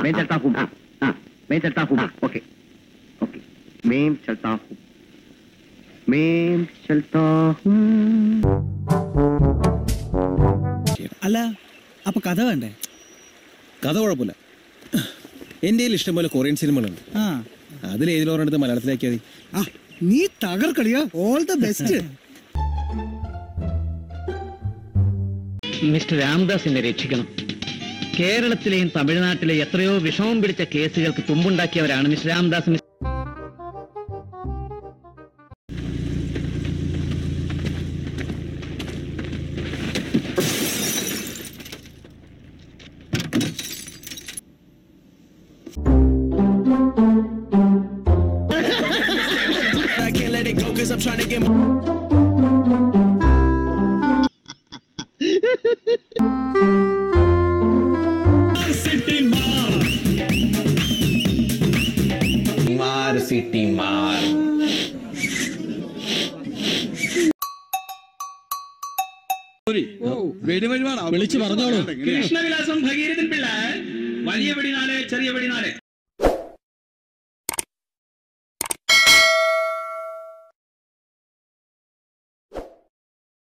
मैं चलता हूँ हाँ, हाँ, मैं चलता हूँ ओके ओके मैं चलता हूँ मैं चलता हूँ അല്ല അപ്പൊ കഥ വേണ്ടേ കഥ കുഴപ്പമില്ല എൻ്റെ കയ്യിൽ ഇഷ്ടംപോലെ കൊറിയൻ സിനിമകളുണ്ട് ആ അതിൽ ഏതിലോരെടുത്ത് മലയാളത്തിലാക്കിയാൽ മതി ആ നീ തകർക്കളിയാ ഓൾ ദ ബെസ്റ്റ് മിസ്റ്റർ രാംദാസിനെ രക്ഷിക്കണം കേരളത്തിലെയും തമിഴ്നാട്ടിലെയും എത്രയോ വിഷമം പിടിച്ച കേസുകൾക്ക് തുമ്പുണ്ടാക്കിയവരാണ് മിസ്റ്റർ രാംദാസ് മിസ്- മാർ സിറ്റി മാർ വിളിച്ചു പറഞ്ഞോളൂ കൃഷ്ണവിലാസം ഭഗീരഥൻ പിള്ള വലിയ വെടിനാല് ചെറിയ വെടിനാല്